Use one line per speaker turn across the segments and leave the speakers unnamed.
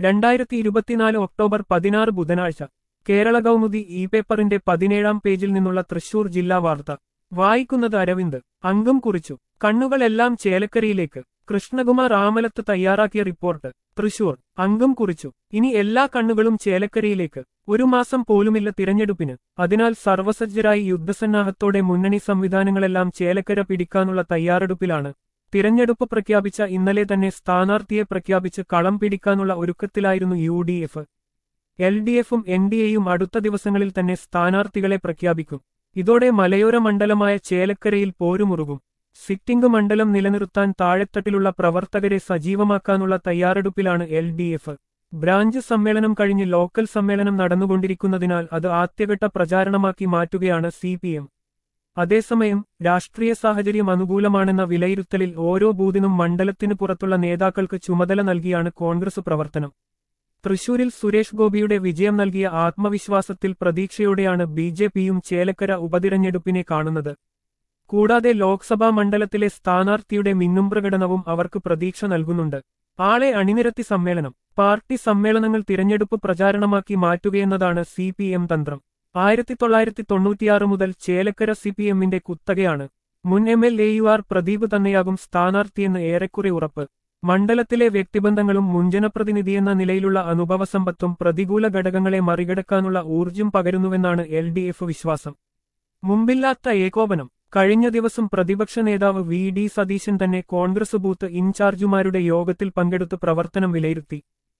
രണ്ടായിരത്തി ഇരുപത്തിനാല് ഒക്ടോബർ പതിനാറ് ബുധനാഴ്ച കേരള കൗമുദി ഇ പേപ്പറിന്റെ പതിനേഴാം പേജിൽ നിന്നുള്ള തൃശൂർ ജില്ലാ വാർത്ത വായിക്കുന്നത് അരവിന്ദ് അംഗം കുറിച്ചു കണ്ണുകളെല്ലാം ചേലക്കരയിലേക്ക് കൃഷ്ണകുമാർ ആമലത്ത് തയ്യാറാക്കിയ റിപ്പോർട്ട് തൃശൂർ അംഗം കുറിച്ചു ഇനി എല്ലാ കണ്ണുകളും ചേലക്കരയിലേക്ക് ഒരു മാസം പോലുമില്ല തിരഞ്ഞെടുപ്പിന് അതിനാൽ സർവസജ്ജരായി യുദ്ധസന്നാഹത്തോടെ മുന്നണി സംവിധാനങ്ങളെല്ലാം ചേലക്കര പിടിക്കാനുള്ള തയ്യാറെടുപ്പിലാണ് തിരഞ്ഞെടുപ്പ് പ്രഖ്യാപിച്ച ഇന്നലെ തന്നെ സ്ഥാനാർത്ഥിയെ പ്രഖ്യാപിച്ച് കളം പിടിക്കാനുള്ള ഒരുക്കത്തിലായിരുന്നു U D F L D എഫും എൻ ഡി എയും അടുത്ത ദിവസങ്ങളിൽ തന്നെ സ്ഥാനാർത്ഥികളെ പ്രഖ്യാപിക്കും ഇതോടെ മലയോര മണ്ഡലമായ ചേലക്കരയിൽ പോരുമുറുകും സിറ്റിംഗ് മണ്ഡലം നിലനിർത്താൻ താഴെത്തട്ടിലുള്ള പ്രവർത്തകരെ സജീവമാക്കാനുള്ള തയ്യാറെടുപ്പിലാണ് എൽ ഡി എഫ് ബ്രാഞ്ച് സമ്മേളനം കഴിഞ്ഞ് ലോക്കൽ സമ്മേളനം നടന്നുകൊണ്ടിരിക്കുന്നതിനാൽ അത് ആദ്യഘട്ട പ്രചാരണമാക്കി മാറ്റുകയാണ് സി പി എം അതേസമയം രാഷ്ട്രീയ സാഹചര്യം അനുകൂലമാണെന്ന വിലയിരുത്തലിൽ ഓരോ ബൂത്തിനും മണ്ഡലത്തിനു പുറത്തുള്ള നേതാക്കൾക്ക് ചുമതല നൽകിയാണ് കോൺഗ്രസ് പ്രവർത്തനം തൃശൂരിൽ സുരേഷ് ഗോപിയുടെ വിജയം നൽകിയ ആത്മവിശ്വാസത്തിൽ പ്രതീക്ഷയോടെയാണ് ബി ജെ പിയും ചേലക്കര ഉപതിരഞ്ഞെടുപ്പിനെ കാണുന്നത് കൂടാതെ ലോക്സഭാ മണ്ഡലത്തിലെ സ്ഥാനാർത്ഥിയുടെ മിന്നും പ്രകടനവും അവർക്ക് പ്രതീക്ഷ നൽകുന്നുണ്ട് ആളെ അണിനിരത്തി സമ്മേളനം പാർട്ടി സമ്മേളനങ്ങൾ തിരഞ്ഞെടുപ്പ് പ്രചാരണമാക്കി മാറ്റുകയെന്നതാണ് സി പി എം തന്ത്രം ആയിരത്തി തൊള്ളായിരത്തി തൊണ്ണൂറ്റിയാറ് മുതൽ ചേലക്കര സി പി എമ്മിന്റെ കുത്തകയാണ് മുൻ M L A U R Pradeep തന്നെയാകും സ്ഥാനാർത്ഥിയെന്ന് ഏറെക്കുറെ ഉറപ്പ് മണ്ഡലത്തിലെ വ്യക്തിബന്ധങ്ങളും മുൻജനപ്രതിനിധിയെന്ന നിലയിലുള്ള അനുഭവസമ്പത്തും പ്രതികൂല ഘടകങ്ങളെ മറികടക്കാനുള്ള ഊർജ്ജം പകരുന്നുവെന്നാണ് എൽ ഡി എഫ് വിശ്വാസം മുമ്പില്ലാത്ത ഏകോപനം കഴിഞ്ഞ ദിവസം പ്രതിപക്ഷ നേതാവ് വി ഡി സതീശൻ തന്നെ കോൺഗ്രസ് ബൂത്ത് ഇൻചാർജുമാരുടെ യോഗത്തിൽ പങ്കെടുത്ത് പ്രവർത്തനം വിലയിരുത്തി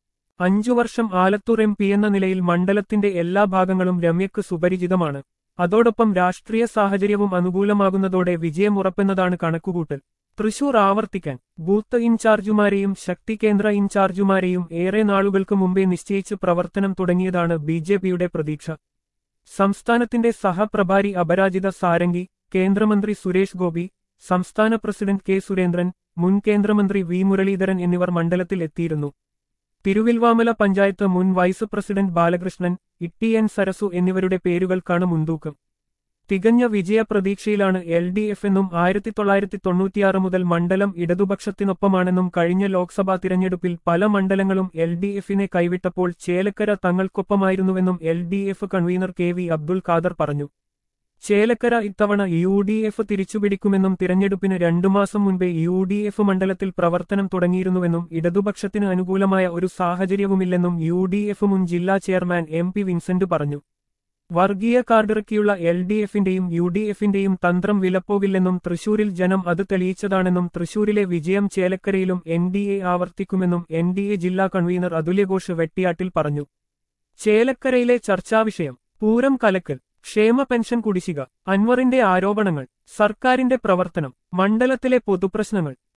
അഞ്ചു വർഷം ആലത്തൂർ എം പി എന്ന നിലയിൽ മണ്ഡലത്തിന്റെ എല്ലാ ഭാഗങ്ങളും രമ്യക്ക് സുപരിചിതമാണ് അതോടൊപ്പം രാഷ്ട്രീയ സാഹചര്യവും അനുകൂലമാകുന്നതോടെ വിജയം ഉറപ്പെന്നതാണ് കണക്കുകൂട്ടൽ തൃശൂർ ആവർത്തിക്കാൻ ബൂത്ത് ഇൻചാർജുമാരെയും ശക്തി കേന്ദ്ര ഇൻചാർജുമാരെയും ഏറെ നാളുകൾക്ക് മുമ്പേ നിശ്ചയിച്ച് പ്രവർത്തനം തുടങ്ങിയതാണ് ബി ജെ പിയുടെ പ്രതീക്ഷ സംസ്ഥാനത്തിന്റെ സഹപ്രഭാരി അപരാജിത സാരംഗി കേന്ദ്രമന്ത്രി സുരേഷ് ഗോപി സംസ്ഥാന പ്രസിഡന്റ് കെ സുരേന്ദ്രൻ മുൻ കേന്ദ്രമന്ത്രി വി മുരളീധരൻ എന്നിവർ മണ്ഡലത്തിൽ എത്തിയിരുന്നു തിരുവിൽവാമല പഞ്ചായത്ത് മുൻ vice president Balakrishnan Itty N Sarasu എന്നിവരുടെ പേരുകൾക്കാണ് മുൻതൂക്കം തികഞ്ഞ വിജയപ്രതീക്ഷയിലാണ് എൽ ഡി എഫ് എന്നും ആയിരത്തി തൊള്ളായിരത്തി തൊണ്ണൂറ്റിയാറ് മുതൽ മണ്ഡലം ഇടതുപക്ഷത്തിനൊപ്പമാണെന്നും കഴിഞ്ഞ ലോക്സഭാ തിരഞ്ഞെടുപ്പിൽ പല മണ്ഡലങ്ങളും എൽ ഡി എഫിനെ കൈവിട്ടപ്പോൾ ചേലക്കര തങ്ങൾക്കൊപ്പമായിരുന്നുവെന്നും L D F convener K V Abdul Khader പറഞ്ഞു ചേലക്കര ഇത്തവണ യു ഡി എഫ് തിരിച്ചുപിടിക്കുമെന്നും തിരഞ്ഞെടുപ്പിന് രണ്ടു മാസം മുൻപേ യു ഡി എഫ് മണ്ഡലത്തിൽ പ്രവർത്തനം തുടങ്ങിയിരുന്നുവെന്നും ഇടതുപക്ഷത്തിന് അനുകൂലമായ ഒരു സാഹചര്യവുമില്ലെന്നും യു ഡി എഫ് മുൻ ജില്ലാ ചെയർമാൻ എം പി വിൻസെന്റ് പറഞ്ഞു വർഗീയ കാർഡിറക്കിയുള്ള എൽ ഡി എഫിന്റെയും യു ഡി എഫിന്റെയും തന്ത്രം വിലപ്പോകില്ലെന്നും തൃശൂരിൽ ജനം അത് തെളിയിച്ചതാണെന്നും തൃശൂരിലെ വിജയം ചേലക്കരയിലും എൻ ഡി എ ആവർത്തിക്കുമെന്നും എൻ ഡി എ ജില്ലാ കൺവീനർ അതുല്യഘോഷ് വെട്ടിയാട്ടിൽ പറഞ്ഞു ചേലക്കരയിലെ ചർച്ചാവിഷയം പൂരം കലക്കൽ ക്ഷേമ പെൻഷൻ കുടിശ്ശിക അൻവറിന്റെ ആരോപണങ്ങൾ സർക്കാരിന്റെ പ്രവർത്തനം മണ്ഡലത്തിലെ പൊതുപ്രശ്നങ്ങൾ